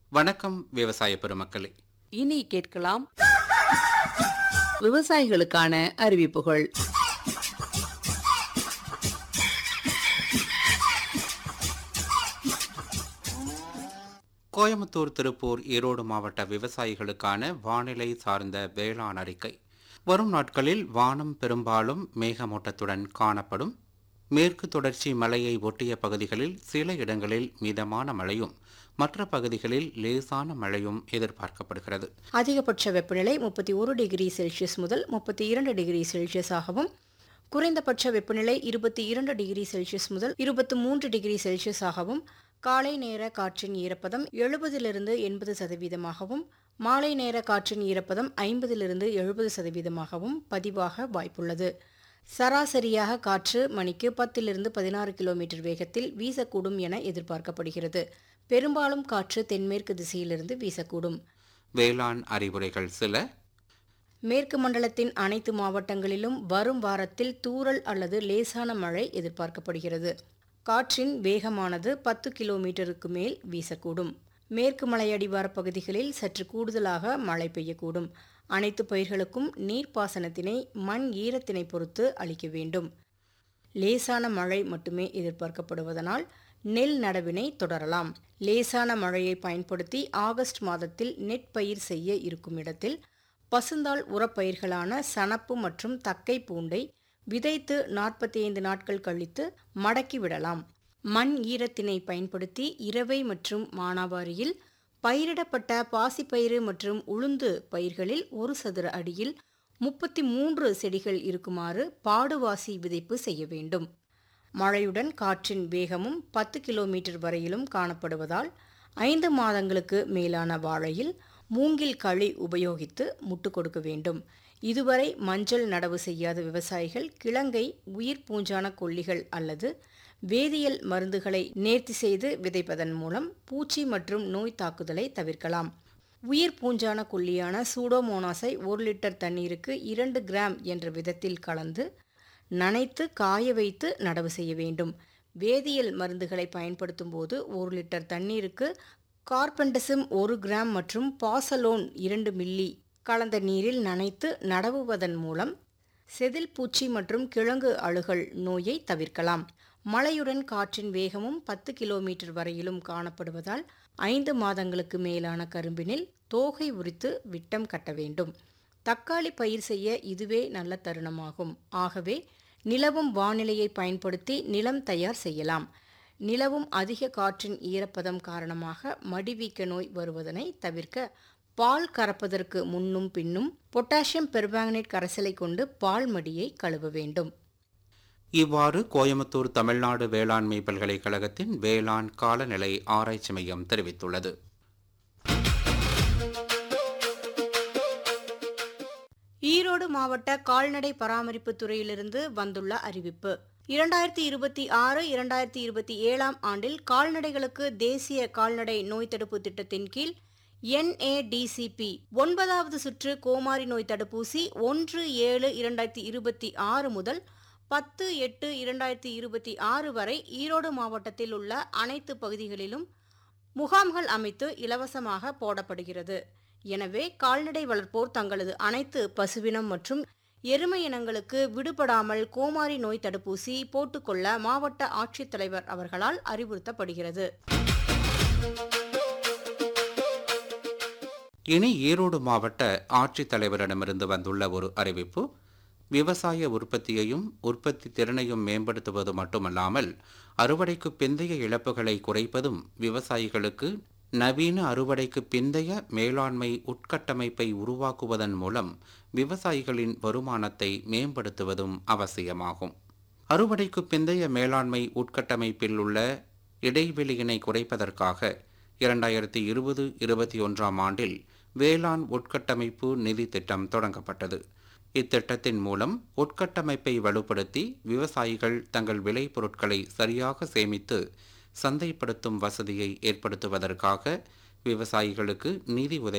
வணக்கம் விவசாய பெருமக்களே இனி கேட்கலாம் விவசாயிகளுக்கான அறிவிப்புகள் கோயம்புத்தூர் திருப்பூர் ஈரோடு மாவட்ட விவசாயிகளுக்கான வானிலை சார்ந்த வேளாண் அறிக்கை வரும் நாட்களில் வானம் பெரும்பாலும் மேகமூட்டத்துடன் காணப்படும் மேற்கு தொடர்ச்சி மலையை ஒட்டிய பகுதிகளில் சில இடங்களில் மிதமான மழையும் மற்ற பகுதிகளில் லேசான மழையும் எதிர்பார்க்கப்படுகிறது அதிகபட்ச வெப்பநிலை முப்பத்தி ஒரு டிகிரி செல்சியஸ் முதல் முப்பத்தி இரண்டு டிகிரி செல்சியஸாகவும் குறைந்தபட்ச வெப்பநிலை இருபத்தி இரண்டு டிகிரி செல்சியஸ் முதல் இருபத்தி மூன்று டிகிரி செல்சியஸாகவும் காலை நேர காற்றின் ஈரப்பதம் எழுபதிலிருந்து எண்பது சதவீதமாகவும் மாலை நேர காற்றின் ஈரப்பதம் ஐம்பதிலிருந்து எழுபது சதவீதமாகவும் பதிவாக வாய்ப்புள்ளது சராசரியாக காற்று மணிக்கு பத்திலிருந்து பதினாறு கிலோமீட்டர் வேகத்தில் வீசக்கூடும் என எதிர்பார்க்கப்படுகிறது பெரும்பாலும் காற்று தென்மேற்கு திசையிலிருந்து வீசக்கூடும் வேளாண் அறிவுரைகள் சில மேற்கு மண்டலத்தின் அனைத்து மாவட்டங்களிலும் வரும் வாரத்தில் தூறல் அல்லது லேசான மழை எதிர்பார்க்கப்படுகிறது காற்றின் வேகமானது பத்து கிலோமீட்டருக்கு மேல் வீசக்கூடும் மேற்கு மலையடிவார பகுதிகளில் சற்று கூடுதலாக மழை பெய்யக்கூடும் அனைத்து பயிர்களுக்கும் நீர்ப்பாசனத்தினை மண் ஈரத்தினை பொறுத்து அளிக்க வேண்டும் லேசான மழை மட்டுமே எதிர்பார்க்கப்படுவதனால் நெல் நடவினை தொடரலாம் லேசான மழையை பயன்படுத்தி ஆகஸ்ட் மாதத்தில் நெற்பயிர் செய்ய இருக்கும் இடத்தில் பசுந்தாள் உரப்பயிர்களான சணப்பு மற்றும் தக்கை பூண்டை விதைத்து நாற்பத்தி ஐந்து நாட்கள் கழித்து மடக்கி விடலாம் மண் ஈரத்தினை பயன்படுத்தி இரவை மற்றும் மானாவாரியில் பயிரிடப்பட்ட பாசிப்பயிறு மற்றும் உளுந்து பயிர்களில் ஒரு சதுர அடியில் முப்பத்தி மூன்று செடிகள் இருக்குமாறு பாடுவாசி விதைப்பு செய்ய வேண்டும் மழையுடன் காற்றின் வேகமும் பத்து கிலோமீட்டர் வரையிலும் காணப்படுவதால் ஐந்து மாதங்களுக்கு மேலான வாழையில் மூங்கில் களி உபயோகித்து முட்டு கொடுக்க வேண்டும் இதுவரை மஞ்சள் நடவு செய்யாத விவசாயிகள் கிழங்கை உயிர் பூஞ்சான கொல்லிகள் அல்லது வேதியியல் மருந்துகளை நேர்த்தி செய்து விதைப்பதன் மூலம் பூச்சி மற்றும் நோய் தாக்குதலை தவிர்க்கலாம் உயிர் பூஞ்சான கொல்லியான சூடோமோனாஸை ஒரு லிட்டர் தண்ணீருக்கு இரண்டு கிராம் என்ற விதத்தில் கலந்து நனைத்து காய வைத்து நடவு செய்ய வேண்டும் வேதியியல் மருந்துகளை பயன்படுத்தும் போது ஒரு லிட்டர் தண்ணீருக்கு கார்பெண்டசிம் ஒரு கிராம் மற்றும் பாசலோன் இரண்டு மில்லி கலந்த நீரில் நனைத்து நடவுவதன் மூலம் செதில் பூச்சி மற்றும் கிழங்கு அழுகல் நோயை தவிர்க்கலாம் மழையுடன் காற்றின் வேகமும் பத்து கிலோமீட்டர் வரையிலும் காணப்படுவதால் ஐந்து மாதங்களுக்கு மேலான கரும்பினில் தோகை உரித்து விட்டம் கட்ட வேண்டும் தக்காளி பயிர் செய்ய இதுவே நல்ல தருணமாகும் ஆகவே நிலவும் வானிலையை பயன்படுத்தி நிலம் தயார் செய்யலாம் நிலவும் அதிக காற்றின் ஈரப்பதம் காரணமாக மடிவீக்க நோய் வருவதனை தவிர்க்க பால் கறப்பதற்கு முன்னும் பின்னும் பொட்டாசியம் பெர்பாங்கனேட் கரைசலை கொண்டு பால் மடியை கழுவ வேண்டும் இவ்வாறு கோயம்புத்தூர் தமிழ்நாடு வேளாண்மை பல்கலைக்கழகத்தின் வேளாண் காலநிலை ஆராய்ச்சி மையம் தெரிவித்துள்ளது ஈரோடு மாவட்ட கால்நடை பராமரிப்பு துறையிலிருந்து வந்துள்ள அறிவிப்பு இரண்டாயிரத்தி இருபத்தி ஆறு இரண்டாயிரத்தி இருபத்தி ஏழாம் ஆண்டில் கால்நடைகளுக்கு தேசிய கால்நடை நோய் தடுப்பு திட்டத்தின் கீழ் என்ஏடிசிபி ஒன்பதாவது சுற்று கோமாரி நோய் தடுப்பூசி ஒன்று ஏழு இரண்டாயிரத்தி இருபத்தி ஆறு முதல் பத்து எட்டு இரண்டாயிரத்தி இருபத்தி ஆறு வரை ஈரோடு மாவட்டத்தில் உள்ள அனைத்து பகுதிகளிலும் முகாம்கள் அமைத்து இலவசமாக போடப்படுகிறது எனவே கால்நடை வளர்ப்போர் தங்களது அனைத்து பசுவினம் மற்றும் எருமை இனங்களுக்கு விடுபடாமல் கோமாரி நோய் தடுப்பூசி போட்டுக்கொள்ள மாவட்ட ஆட்சித்தலைவர் அவர்களால் அறிவுறுத்தப்படுகிறது இனி ஈரோடு மாவட்ட ஆட்சித்தலைவரிடமிருந்து வந்துள்ள ஒரு அறிவிப்பு விவசாய உற்பத்தியையும் உற்பத்தி திறனையும் மேம்படுத்துவது மட்டுமல்லாமல் அறுவடைக்கு பிந்தைய இழப்புகளை குறைப்பதும் விவசாயிகளுக்கு நவீன அறுவடைக்கு பிந்தைய மேலாண்மை உட்கட்டமைப்பை உருவாக்குவதன் மூலம் விவசாயிகளின் வருமானத்தை மேம்படுத்துவதும் அவசியமாகும் அறுவடைக்கு பிந்தைய மேலாண்மை உட்கட்டமைப்பில் உள்ள இடைவெளியினை குறைப்பதற்காக இரண்டாயிரத்தி இருபது இருபத்தி ஒன்றாம் ஆண்டில் வேளாண் உட்கட்டமைப்பு நிதி திட்டம் தொடங்கப்பட்டது இத்திட்டத்தின் மூலம் உட்கட்டமைப்பை வலுப்படுத்தி விவசாயிகள் தங்கள் விளைபொருட்களை சரியாக சேமித்து சந்தைப்படுத்தும் வசதியை ஏற்படுத்துவதற்காக விவசாயிகளுக்கு நிதி உதவி